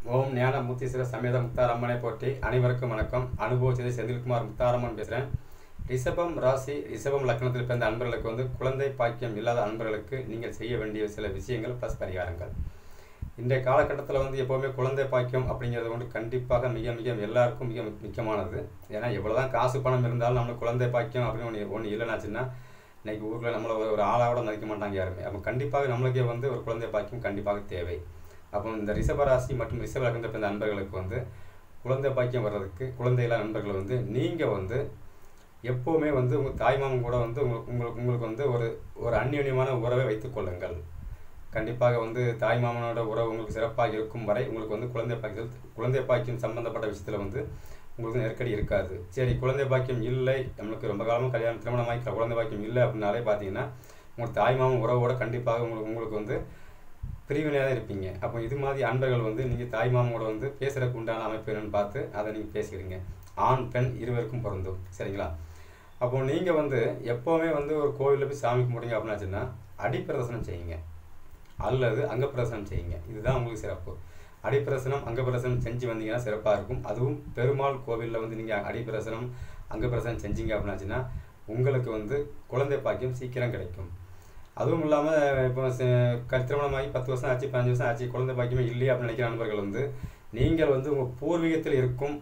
ஓம் ஞான முத்தீஸ்வர சமேத முக்தாரம்மனை போற்றி அனைவருக்கும் வணக்கம் அனுபவச்சது செந்தில்குமார் முக்தாரம்மன் பேசுகிறேன் ரிஷபம் ராசி ரிஷபம் லக்னத்தில் பிறந்த அன்பர்களுக்கு வந்து குழந்தை பாக்கியம் இல்லாத அன்பர்களுக்கு நீங்கள் செய்ய வேண்டிய சில விஷயங்கள் ப்ளஸ் பரிகாரங்கள் இன்றைய காலகட்டத்தில் வந்து எப்போவுமே குழந்தை பாக்கியம் அப்படிங்கிறது வந்து கண்டிப்பாக மிக மிக எல்லாருக்கும் மிக முக்கியமானது ஏன்னா எவ்வளோதான் காசு பணம் இருந்தாலும் நம்மளுக்கு குழந்தை பாக்கியம் அப்படின்னு ஒன்று ஒன்று இல்லைனாச்சுன்னா இன்னைக்கு ஊரில் நம்மளை ஒரு- ஒரு ஆளாவோட மதிக்க மாட்டாங்க யாருமே அப்போ கண்டிப்பாக நம்மளுக்கே வந்து ஒரு குழந்தை பாக்கியம் கண்டிப்பாக தேவை அப்போ இந்த ரிஷபராசி மற்றும் ரிஷப லக்னத்தை பிறந்த நண்பர்களுக்கு வந்து குழந்தை பாக்கியம் வர்றதுக்கு குழந்தை இல்லாத நண்பர்கள் வந்து நீங்கள் வந்து எப்போவுமே வந்து உங்கள் தாய்மாமன் கூட வந்து உங்களுக்கு உங்களுக்கு உங்களுக்கு வந்து ஒரு ஒரு அந்யோன்யமான உறவை வைத்துக் கொள்ளுங்கள் கண்டிப்பாக வந்து தாய்மாமனோட உறவு உங்களுக்கு சிறப்பாக இருக்கும் வரை உங்களுக்கு வந்து குழந்தை பாக்கியம் குழந்தை பாக்கியம் சம்பந்தப்பட்ட விஷயத்தில் வந்து உங்களுக்கு நெருக்கடி இருக்காது சரி குழந்தை பாக்கியம் இல்லை நம்மளுக்கு ரொம்ப காலமாக கல்யாணம் திருமணமாகி குழந்தை பாக்கியம் இல்லை அப்படின்னாலே பார்த்தீங்கன்னா உங்கள் தாய்மாமன் உறவோட கண்டிப்பாக உங்களுக்கு உங்களுக்கு வந்து பிரிவினையாக தான் இருப்பீங்க அப்போ இது மாதிரி அன்பர்கள் வந்து நீங்கள் தாய்மாமோட வந்து பேசுகிறதுக்கு உண்டான அமைப்பு என்னன்னு பார்த்து அதை நீங்கள் பேசிக்கிறீங்க ஆண் பெண் இருவருக்கும் பொருந்தும் சரிங்களா அப்போ நீங்கள் வந்து எப்போவுமே வந்து ஒரு கோவிலில் போய் சாமி கும்பிடுங்க அப்படின்னாச்சுன்னா அடிப்பிரதர்சனம் செய்யுங்க அல்லது அங்கப்பிரதர்சனம் செய்யுங்க இதுதான் உங்களுக்கு சிறப்பு அடிப்பிரசனம் அங்கப்பிரசனம் செஞ்சு வந்தீங்கன்னா சிறப்பாக இருக்கும் அதுவும் பெருமாள் கோவிலில் வந்து நீங்கள் அடிப்பிரசனம் அங்கப்பிரசனம் செஞ்சீங்க அப்படின்னாச்சுன்னா உங்களுக்கு வந்து குழந்தை பாக்கியம் சீக்கிரம் கிடைக்கும் அதுவும் இல்லாமல் இப்போ ச- க- திருமணமாகி பத்து வருஷம் ஆச்சு பதினஞ்சு வருஷம் ஆச்சு குழந்தை பாக்கியமே இல்லையே அப்படின்னு நினைக்கிற நண்பர்கள் வந்து நீங்கள் வந்து உங்கள் பூர்வீகத்தில் இருக்கும்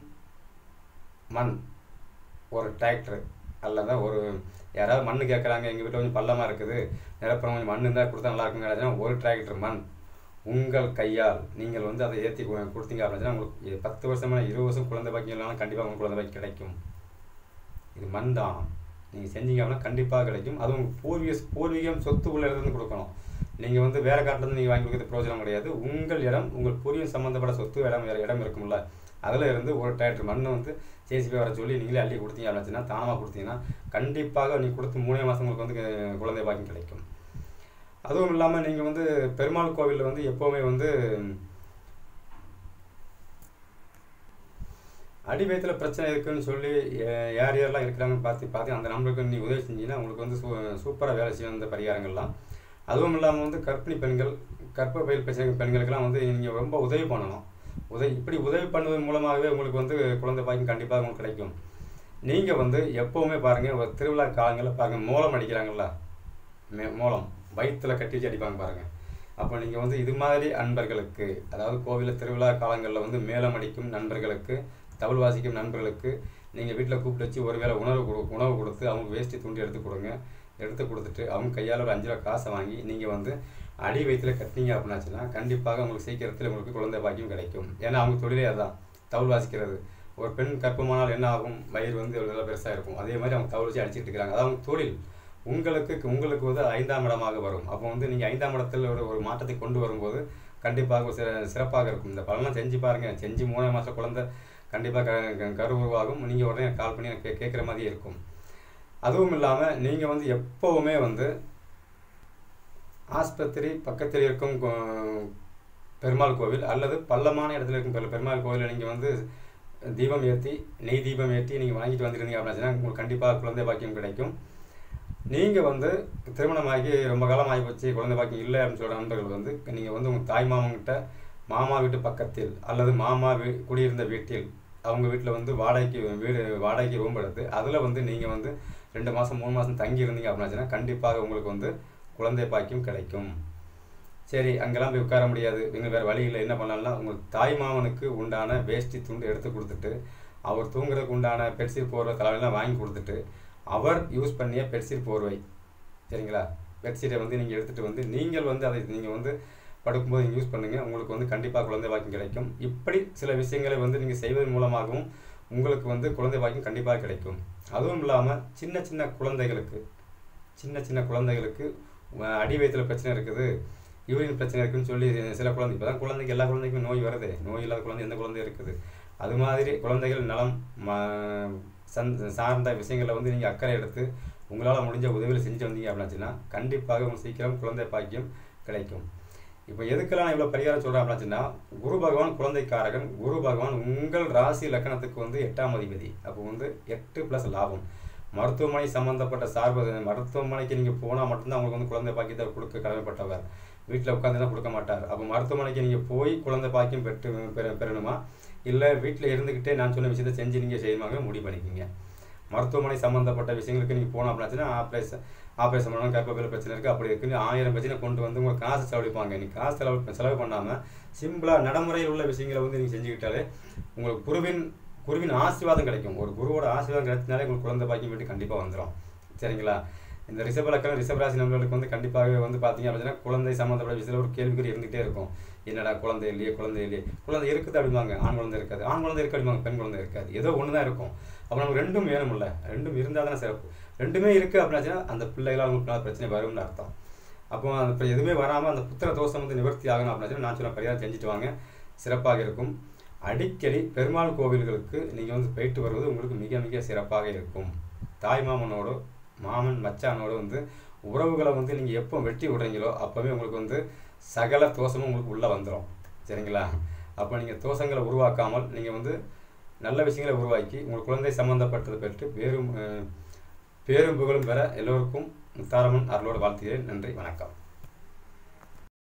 மண் ஒரு டிராக்டர் அல்லது ஒரு யாராவது மண் கேட்குறாங்க எங்கள் வீட்டில் கொஞ்சம் பள்ளமாக இருக்குது நிலப்பரம் கொஞ்சம் மண் இருந்தால் கொடுத்தா நல்லா இருக்குங்க அப்படின்னா ஒரு டிராக்டர் மண் உங்கள் கையால் நீங்கள் வந்து அதை ஏற்றி கொடுத்தீங்க அப்படின்னா உங்களுக்கு எ- பத்து வருஷமான இருபது வருஷம் குழந்தை பாக்கியம் இல்லைனாலும் கண்டிப்பாக உங்களுக்கு குழந்தை பாக்கியம் கிடைக்கும் இது மண் தான் நீங்கள் செஞ்சீங்க அப்படின்னா கண்டிப்பாக கிடைக்கும் அதுவும் உங்க பூர்வீக பூர்வீகம் சொத்து உள்ள இடத்துல கொடுக்கணும் நீங்கள் வந்து வேற காட்டிலேருந்து நீங்கள் வாங்கி கொடுக்கறது பிரயோஜனம் கிடையாது உங்கள் இடம் உங்கள் பூர்வீகம் சம்மந்தப்பட்ட சொத்து இடம் வேறு இடம் இருக்கும்ல அதில் இருந்து ஒரு டிராக்டர் மண்ணை வந்து ஜேசிபி வர சொல்லி நீங்களே அள்ளி கொடுத்தீங்க அப்படின்னா தானமாக கொடுத்தீங்கன்னா கண்டிப்பாக நீங்கள் கொடுத்து மூணே மாதம் உங்களுக்கு வந்து கு- குழந்தை பாக்கியம் கிடைக்கும் அதுவும் இல்லாமல் நீங்கள் வந்து பெருமாள் கோவிலில் வந்து எப்போவுமே வந்து அடிவயத்தில் பிரச்சனை இருக்குன்னு சொல்லி யா- யார் யாரெல்லாம் இருக்கிறாங்கன்னு பார்த்து பார்த்து அந்த நம்பருக்கு நீ உதவி செஞ்சீங்கன்னா உங்களுக்கு வந்து சூ சூப்பராக வேலை செய்யும் அந்த பரிகாரங்கள்லாம் அதுவும் இல்லாமல் வந்து கர்ப்பிணி பெண்கள் கர்ப்பப்பையில் பிரச்சனை பெண்களுக்கெல்லாம் வந்து நீங்கள் ரொம்ப உதவி பண்ணணும் உதவி இப்படி உதவி பண்ணுவதன் மூலமாகவே உங்களுக்கு வந்து குழந்தை பாக்கியம் கண்டிப்பாக உங்களுக்கு கிடைக்கும் நீங்கள் வந்து எப்போவுமே பாருங்கள் ஒரு திருவிழா காலங்களில் பாருங்கள் மூலம் அடிக்கிறாங்கல்ல மே மூலம் வயிற்றுல கட்டி வச்சு அடிப்பாங்க பாருங்கள் அப்போ நீங்கள் வந்து இது மாதிரி அன்பர்களுக்கு அதாவது கோவிலில் திருவிழா காலங்களில் வந்து மேளம் அடிக்கும் நண்பர்களுக்கு தவில் வாசிக்கும் நண்பர்களுக்கு நீங்கள் வீட்டில் கூப்பிட்டு வச்சு ஒருவேளை உணவு கொடு உணவு கொடுத்து அவங்க வேஷ்டி துண்டி எடுத்து கொடுங்க எடுத்து கொடுத்துட்டு அவங்க கையால் ஒரு அஞ்சு ரூபா காசை வாங்கி நீங்கள் வந்து அடி வயிற்றுல கட்டினீங்க அப்படின்னாச்சுன்னா கண்டிப்பாக உங்களுக்கு சீக்கிரத்தில் உங்களுக்கு குழந்தை பாக்கியம் கிடைக்கும் ஏன்னா அவங்க தொழிலே அதான் தவில் வாசிக்கிறது ஒரு பெண் கர்ப்பமானால் என்ன ஆகும் வயிறு வந்து எவ்வளோ பெருசாக இருக்கும் அதே மாதிரி அவங்க தவில் வச்சு அடிச்சிட்டு இருக்கிறாங்க அது அவங்க தொழில் உங்களுக்கு உங்களுக்கு வந்து ஐந்தாம் இடமாக வரும் அப்போ வந்து நீங்கள் ஐந்தாம் இடத்துல ஒரு ஒரு மாற்றத்தை கொண்டு வரும்போது கண்டிப்பாக ஒரு சிற சிறப்பாக இருக்கும் இந்த பலன்லாம் செஞ்சு பாருங்கள் செஞ்சு மூணு மாதம் குழந்தை கண்டிப்பாக க க- கரு உருவாகும் நீங்கள் உடனே கால் பண்ணி எனக்கு கே கேட்குற மாதிரியே இருக்கும் அதுவும் இல்லாமல் நீங்கள் வந்து எப்போவுமே வந்து ஆஸ்பத்திரி பக்கத்தில் இருக்கும் கோ- பெருமாள் கோவில் அல்லது பள்ளமான இடத்துல இருக்கும் பெரு- பெருமாள் கோவிலில் நீங்கள் வந்து தீபம் ஏற்றி நெய் தீபம் ஏற்றி நீங்கள் வாங்கிட்டு வந்துருந்தீங்க அப்படின்னா உங்களுக்கு கண்டிப்பாக குழந்தை பாக்கியம் கிடைக்கும் நீங்கள் வந்து திருமணமாகி ரொம்ப காலம் ஆகி போச்சு குழந்தை பாக்கியம் இல்லை அப்படின்னு சொல்கிற நண்பர்கள் வந்து நீங்கள் வந்து உங்கள் தாய் மாமன்கிட்ட மாமா வீட்டு பக்கத்தில் அல்லது மாமா வீ குடியிருந்த வீட்டில் அவங்க வீட்டில் வந்து வாடகைக்கு வீடு வாடகைக்கு ரூம் எடுத்து அதில் வந்து நீங்கள் வந்து ரெண்டு மாதம் மூணு மாதம் தங்கி இருந்தீங்க அப்படின்னாச்சுன்னா கண்டிப்பாக உங்களுக்கு வந்து குழந்தை பாக்கியம் கிடைக்கும் சரி அங்கெல்லாம் போய் உட்கார முடியாது எங்களுக்கு வேறு வழி இல்லை என்ன பண்ணலாம்னா உங்கள் தாய் மாமனுக்கு உண்டான வேஷ்டி துண்டு எடுத்து கொடுத்துட்டு அவர் தூங்குறதுக்கு உண்டான பெட்ஷீட் போர்வை தலைவெல்லாம் வாங்கி கொடுத்துட்டு அவர் யூஸ் பண்ணிய பெட்ஷீட் போர்வை சரிங்களா பெட்ஷீட்டை வந்து நீங்கள் எடுத்துகிட்டு வந்து நீங்கள் வந்து அதை நீங்கள் வந்து படுக்கும்போது நீங்கள் யூஸ் பண்ணுங்கள் உங்களுக்கு வந்து கண்டிப்பாக குழந்தை பாக்கியம் கிடைக்கும் இப்படி சில விஷயங்களை வந்து நீங்கள் செய்வதன் மூலமாகவும் உங்களுக்கு வந்து குழந்தை பாக்கியம் கண்டிப்பாக கிடைக்கும் அதுவும் இல்லாமல் சின்ன சின்ன குழந்தைகளுக்கு சின்ன சின்ன குழந்தைகளுக்கு அஹ், அடி வயிற்றுல பிரச்சனை இருக்குது யூரின் பிரச்சனை இருக்குன்னு சொல்லி சில குழந்தை இப்போ தான் குழந்தைக்கு எல்லா குழந்தைக்கும் நோய் வருது நோய் இல்லாத குழந்தை எந்த குழந்தை இருக்குது அது மாதிரி குழந்தைகள் நலம் ம- சந் சார்ந்த விஷயங்களை வந்து நீங்கள் அக்கறை எடுத்து உங்களால் முடிஞ்ச உதவியில் செஞ்சு வந்தீங்க அப்படின்னாச்சுன்னா கண்டிப்பாக உங்களுக்கு சீக்கிரம் குழந்தை பாக்கியம் கிடைக்கும் இப்போ எதுக்கெல்லாம் நான் இவ்வளோ பரிகாரம் சொல்கிறேன் அப்படின்னாச்சுன்னா குரு பகவான் குழந்தைக்காரகன் குரு பகவான் உங்கள் ராசி லக்கணத்துக்கு வந்து எட்டாம் அதிபதி அப்போ வந்து எட்டு ப்ளஸ் லாபம் மருத்துவமனை சம்மந்தப்பட்ட சார்பு மருத்துவமனைக்கு நீங்கள் போனால் மட்டும்தான் உங்களுக்கு வந்து குழந்தை பாக்கியத்தை கொடுக்க கடமைப்பட்டவர் வீட்டில் உட்காந்துனா கொடுக்க மாட்டார் அப்போ மருத்துவமனைக்கு நீங்கள் போய் குழந்தை பாக்கியம் பெற்று பெற பெறணுமா இல்லை வீட்டில் இருந்துக்கிட்டே நான் சொன்ன விஷயத்தை செஞ்சு நீங்கள் செய்யுமாங்க முடிவு பண்ணிக்கிங்க மருத்துவமனை சம்மந்தப்பட்ட விஷயங்களுக்கு நீங்கள் போனோம் அப்படின்னாச்சுன்னா ஆப்ரேஷன் ஆப்ரேஷன் பண்ணணும் கர்ப்பப்பையில் பிரச்சனை இருக்குது அப்படி இருக்குன்னு ஆயிரம் பிரச்சனை கொண்டு வந்து உங்களுக்கு காசு செலவழிப்பாங்க நீங்கள் காசு செலவு செலவு பண்ணாமல் சிம்பிளாக நடைமுறையில் உள்ள விஷயங்களை வந்து நீங்கள் செஞ்சுக்கிட்டாலே உங்களுக்கு குருவின் குருவின் ஆசீர்வாதம் கிடைக்கும் ஒரு குருவோட ஆசீர்வாதம் கிடைச்சினாலே உங்களுக்கு குழந்தை பாக்கியம் வீட்டு கண்டிப்பாக வந்துடும் சரிங்களா இந்த ரிஷப லக்கணம் ரிஷபராசி நண்பர்களுக்கு வந்து கண்டிப்பாகவே வந்து பார்த்தீங்க அப்படின்னா குழந்தை சம்மந்தப்பட்ட விஷயத்தில் ஒரு கேள்விக்குறி இருந்துகிட்டே இருக்கும் என்னடா குழந்தை இல்லையே குழந்தை இல்லையே குழந்தை இருக்குது அப்படிம்பாங்க ஆண் குழந்தை இருக்காது ஆண் குழந்தை இருக்கு அப்படிம்பாங்க பெண் குழந்தை இருக்காது ஏதோ ஒன்று தான் இருக்கும் அப்போ நமக்கு ரெண்டும் வேணும்ல ரெண்டும் இருந்தால் தானே சிறப்பு ரெண்டுமே இருக்குது அப்படின்னாச்சுன்னா அந்த பிள்ளைகளால் உங்களுக்கு பிரச்சனை வரும்னு அர்த்தம் அப்போ அந்த இப்போ எதுவுமே வராமல் அந்த புத்திர தோஷம் வந்து நிவர்த்தி ஆகணும் அப்படின்னா நான் சொன்ன பரிகாரம் செஞ்சுட்டு வாங்க சிறப்பாக இருக்கும் அடிக்கடி பெருமாள் கோவில்களுக்கு நீங்கள் வந்து போயிட்டு வருவது உங்களுக்கு மிக மிக சிறப்பாக இருக்கும் தாய் மாமனோட மாமன் மச்சானோட வந்து உறவுகளை வந்து நீங்கள் எப்போ வெட்டி விடுறீங்களோ அப்போவே உங்களுக்கு வந்து சகல தோஷமும் உங்களுக்கு உள்ளே வந்துடும் சரிங்களா அப்போ நீங்கள் தோஷங்களை உருவாக்காமல் நீங்கள் வந்து நல்ல விஷயங்களை உருவாக்கி உங்கள் குழந்தை சம்மந்தப்பட்டதை பெற்று பேரும் அஹ், பேரும் புகழும் பெற எல்லோருக்கும் முத்தாரம்மன் அருளோடு வாழ்த்துகிறேன் நன்றி வணக்கம்